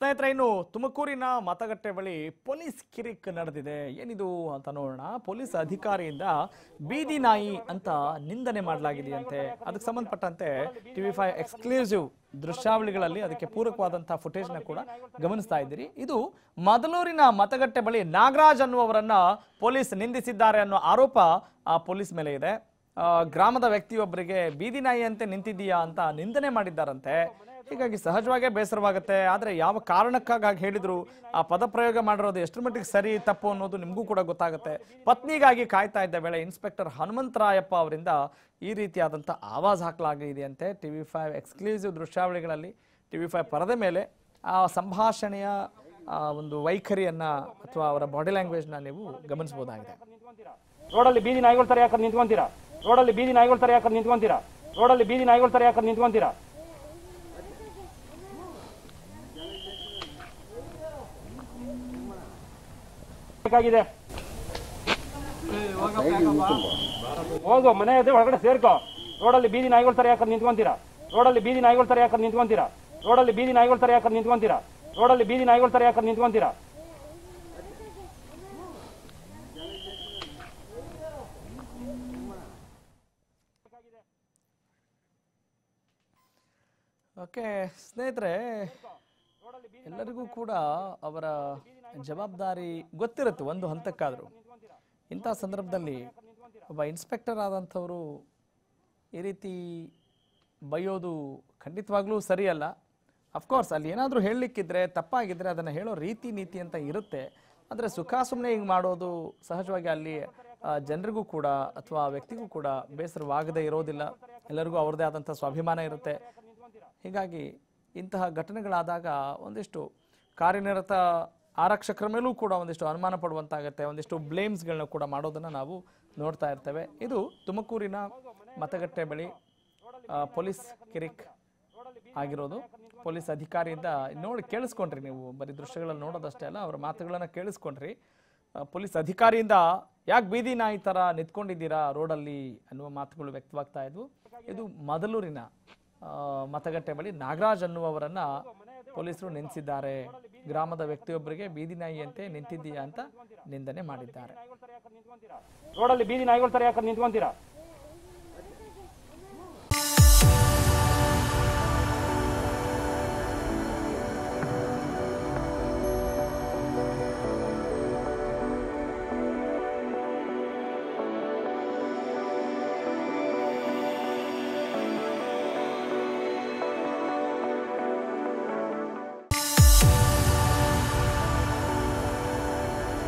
ಸ್ನೇಹಿತರೆ ಇನ್ನು ತುಮಕೂರಿನ ಮತಗಟ್ಟೆ ಬಳಿ ಪೊಲೀಸ್ ಕಿರಿಕ್ ನಡೆದಿದೆ ಏನಿದು ಅಂತ ನೋಡೋಣ ಪೊಲೀಸ್ ಅಧಿಕಾರಿಯಿಂದ ಬೀದಿ ನಾಯಿ ಅಂತ ನಿಂದನೆ ಮಾಡಲಾಗಿದೆಯಂತೆ ಅದಕ್ಕೆ ಸಂಬಂಧಪಟ್ಟಂತೆ ಟಿವಿ ಫೈವ್ ಎಕ್ಸ್ಕ್ಲೂಸಿವ್ ದೃಶ್ಯಾವಳಿಗಳಲ್ಲಿ ಅದಕ್ಕೆ ಪೂರಕವಾದಂತಹ ಫುಟೇಜ್ನ ಕೂಡ ಗಮನಿಸ್ತಾ ಇದ್ದೀರಿ ಇದು ಮದಲೂರಿನ ಮತಗಟ್ಟೆ ಬಳಿ ನಾಗರಾಜ್ ಅನ್ನುವವರನ್ನ ಪೊಲೀಸ್ ನಿಂದಿಸಿದ್ದಾರೆ ಅನ್ನೋ ಆರೋಪ ಆ ಪೊಲೀಸ್ ಮೇಲೆ ಇದೆ ಆ, ಗ್ರಾಮದ ವ್ಯಕ್ತಿಯೊಬ್ಬರಿಗೆ ಬೀದಿ ನಾಯಿ ಅಂತೆ ನಿಂತಿದ್ದೀಯಾ ಅಂತ ನಿಂದನೆ ಮಾಡಿದ್ದಾರಂತೆ ಹೀಗಾಗಿ ಸಹಜವಾಗೇ ಬೇಸರವಾಗುತ್ತೆ ಆದರೆ ಯಾವ ಕಾರಣಕ್ಕಾಗಿ ಹಾಗೆ ಹೇಳಿದ್ರು ಆ ಪದ ಪ್ರಯೋಗ ಮಾಡಿರೋದು ಎಷ್ಟರ ಮಟ್ಟಿಗೆ ಸರಿ ತಪ್ಪು ಅನ್ನೋದು ನಿಮಗೂ ಕೂಡ ಗೊತ್ತಾಗುತ್ತೆ ಪತ್ನಿಗಾಗಿ ಕಾಯ್ತಾ ಇದ್ದ ವೇಳೆ ಇನ್ಸ್ಪೆಕ್ಟರ್ ಹನುಮಂತರಾಯಪ್ಪ ಅವರಿಂದ ಈ ರೀತಿಯಾದಂಥ ಆವಾಜ್ ಹಾಕಲಾಗಿದೆಯಂತೆ ಟಿ ವಿ ಫೈವ್ ಎಕ್ಸ್ಕ್ಲೂಸಿವ್ ದೃಶ್ಯಾವಳಿಗಳಲ್ಲಿ ಟಿ ವಿ ಫೈವ್ ಪರದೆ ಮೇಲೆ ಆ ಸಂಭಾಷಣೆಯ ಆ ಒಂದು ವೈಖರಿಯನ್ನ ಅಥವಾ ಅವರ ಬಾಡಿ ಲ್ಯಾಂಗ್ವೇಜ್ನ ನೀವು ಗಮನಿಸಬಹುದಾಗಿದೆ ರೋಡಲ್ಲಿ ಬೀದಿ ನಾಯಿಗಳ ತರ ಯಾಕಂದ್ ನಿಂತ್ಕೊಂತೀರಾ ರೋಡಲ್ಲಿ ಬೀದಿ ನಾಯಿಗಳ ತರ ಯಾಕಂದ್ ನಿಂತ್ಕೊಂತೀರಾ ರೋಡಲ್ಲಿ ಬೀದಿ ನಾಯಿಗಳ ತರ ಯಾಕಂದ್ ನಿಂತ್ಕೊಂತೀರಾ ಬೇಕಾಗಿದೆ ಹೋಗು ಮನೆ ಇದೆ ಒಳಗಡೆ ಸೇರ್ಕೋ ರೋಡಲ್ಲಿ ಬೀದಿ ನಾಯಿಗಳ ತರ ಯಾಕಂದ್ ನಿಂತ್ಕೊಂತೀರಾ ರೋಡಲ್ಲಿ ಬೀದಿ ನಾಯಿಗಳ ತರ ಯಾಕಂದ್ ನಿಂತ್ಕೊಂತೀರಾ ರೋಡಲ್ಲಿ ಬೀದಿ ನಾಯಿಗಳ ತರ ಯಾಕಂದ್ ನಿಂತ್ಕೊಂತೀರಾ ರೋಡಲ್ಲಿ ಬೀದಿ ನಾಯಿಗಳ ತರ ಯಾಕಂದ್ ನಿಂತ್ಕೊಂತೀರಾ ಓಕೆ ಸ್ನೇಹಿತರೆ ಎಲ್ಲರಿಗೂ ಕೂಡ ಅವರ ಜವಾಬ್ದಾರಿ ಗೊತ್ತಿರುತ್ತೆ ಒಂದು ಹಂತಕ್ಕಾದರೂ ಇಂಥ ಸಂದರ್ಭದಲ್ಲಿ ಒಬ್ಬ ಇನ್ಸ್ಪೆಕ್ಟರ್ ಆದಂಥವರು ಈ ರೀತಿ ಬೈಯೋದು ಖಂಡಿತವಾಗ್ಲೂ ಸರಿಯಲ್ಲ ಅಫ್ಕೋರ್ಸ್ ಅಲ್ಲಿ ಏನಾದರೂ ಹೇಳಲಿಕ್ಕಿದ್ರೆ ತಪ್ಪಾಗಿದ್ದರೆ ಅದನ್ನು ಹೇಳೋ ರೀತಿ ನೀತಿ ಅಂತ ಇರುತ್ತೆ ಆದರೆ ಸುಖ ಸುಮ್ಮನೆ ಹಿಂಗೆ ಮಾಡೋದು ಸಹಜವಾಗಿ ಅಲ್ಲಿ ಆ, ಜನರಿಗೂ ಕೂಡ ಅಥವಾ ಆ ವ್ಯಕ್ತಿಗೂ ಕೂಡ ಬೇಸರವಾಗದೇ ಇರೋದಿಲ್ಲ ಎಲ್ಲರಿಗೂ ಅವ್ರದ್ದೇ ಆದಂಥ ಸ್ವಾಭಿಮಾನ ಇರುತ್ತೆ ಹೀಗಾಗಿ ಇಂತಹ ಘಟನೆಗಳಾದಾಗ ಒಂದಿಷ್ಟು ಕಾರ್ಯನಿರತ ಆರಕ್ಷಕರ ಮೇಲೂ ಕೂಡ ಒಂದಿಷ್ಟು ಅನುಮಾನ ಪಡುವಂತಾಗತ್ತೆ ಒಂದಿಷ್ಟು ಬ್ಲೇಮ್ಸ್ಗಳನ್ನ ಕೂಡ ಮಾಡೋದನ್ನು ನಾವು ನೋಡ್ತಾ ಇರ್ತೇವೆ ಇದು ತುಮಕೂರಿನ ಮತಗಟ್ಟೆ ಬಳಿ ಆ, ಪೊಲೀಸ್ ಕಿರಿಕ್ ಆಗಿರೋದು ಪೊಲೀಸ್ ಅಧಿಕಾರಿಯಿಂದ ನೋಡಿ ಕೇಳಿಸ್ಕೊಂಡ್ರಿ ನೀವು ಬರೀ ದೃಶ್ಯಗಳಲ್ಲಿ ನೋಡೋದಷ್ಟೇ ಅಲ್ಲ ಅವರ ಮಾತುಗಳನ್ನು ಕೇಳಿಸ್ಕೊಂಡ್ರಿ ಆ, ಪೊಲೀಸ್ ಅಧಿಕಾರಿಯಿಂದ ಯಾಕೆ ಬೀದಿ ನಾಯಿ ಥರ ನಿಂತ್ಕೊಂಡಿದ್ದೀರಾ ರೋಡಲ್ಲಿ ಅನ್ನುವ ಮಾತುಗಳು ವ್ಯಕ್ತವಾಗ್ತಾ ಇದ್ವು ಇದು ಮೊದಲೂರಿನ ಆ, ಮತಗಟ್ಟೆ ಬಳಿ ನಾಗರಾಜ್ ಅನ್ನುವವರನ್ನ ಪೊಲೀಸರು ನಿಲ್ಲಿಸಿದ್ದಾರೆ ಗ್ರಾಮದ ವ್ಯಕ್ತಿಯೊಬ್ಬರಿಗೆ ಬೀದಿ ನಾಯಿಯಂತೆ ನಿಂತಿದ್ದೀಯಾ ಅಂತ ನಿಂದನೆ ಮಾಡಿದ್ದಾರೆ ರೋಡಲ್ಲಿ ಬೀದಿ ನಾಯಿಗಳ ತರ ಯಾಕಂದ್ ನಿಂತ್ಕೊಂತೀರಾ